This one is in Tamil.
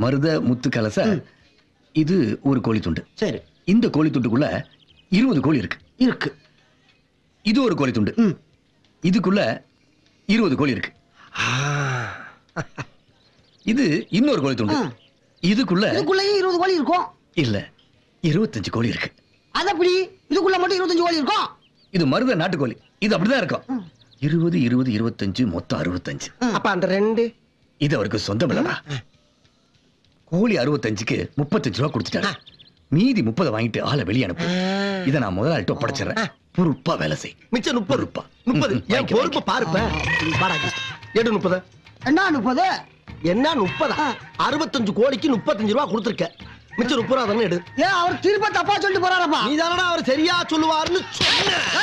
மருத முத்து கலச இது ஒரு கோழி துண்டு சரி இந்த கோழி துண்டுக்குள்ள இருபது கோழி இருக்கு இருக்கு இது ஒரு கோழி துண்டு ம். இதுக்குள்ள இருபது கோழி இருக்கு இது இன்னொரு கோழி துண்டு ஆ. இதுக்குள்ள இதுக்குள்ளேயும் இருபது கோழி இருக்கும் இல்ல இருபத்தஞ்சு கோழி இருக்கு அது எப்படி இதுக்குள்ள மட்டும் இருபத்தஞ்சு கோழி இருக்கும் இது மருத நாட்டுக்கோழி இது அப்படிதான் இருக்கும் இருபது இருபது இருபத்தஞ்சு மொத்தம் அறுபத்தஞ்சு அப்ப அந்த ரெண்டு இது அவருக்கு சொந்தம் இல்லடா கோழி அறுபத்தஞ்சுக்கு முப்பத்தஞ்சு ரூபா கொடுத்துட்டாரு மீதி முப்பதை வாங்கிட்டு ஆளை வெளியே அனுப்பு இதை நான் முதலாளிட்ட ஒப்படைச்சிடுறேன் பொறுப்பா வேலை செய் மிச்சம் முப்பது பொறுப்பா. முப்பது ம், என் வாங்கிக்க, பொறுப்பு பாருப்ப பாடாங்க எடு முப்பது என்ன முப்பது என்ன முப்பதா அறுபத்தஞ்சு கோடிக்கு முப்பத்தஞ்சு ரூபா கொடுத்துருக்க மிச்சம் முப்பது ரூபா தானே எடு ஏன் அவர் திரும்ப தப்பா சொல்லிட்டு போறாரப்பா நீ தானடா அவர் சரியா சொல்லுவாருன்னு சொன்ன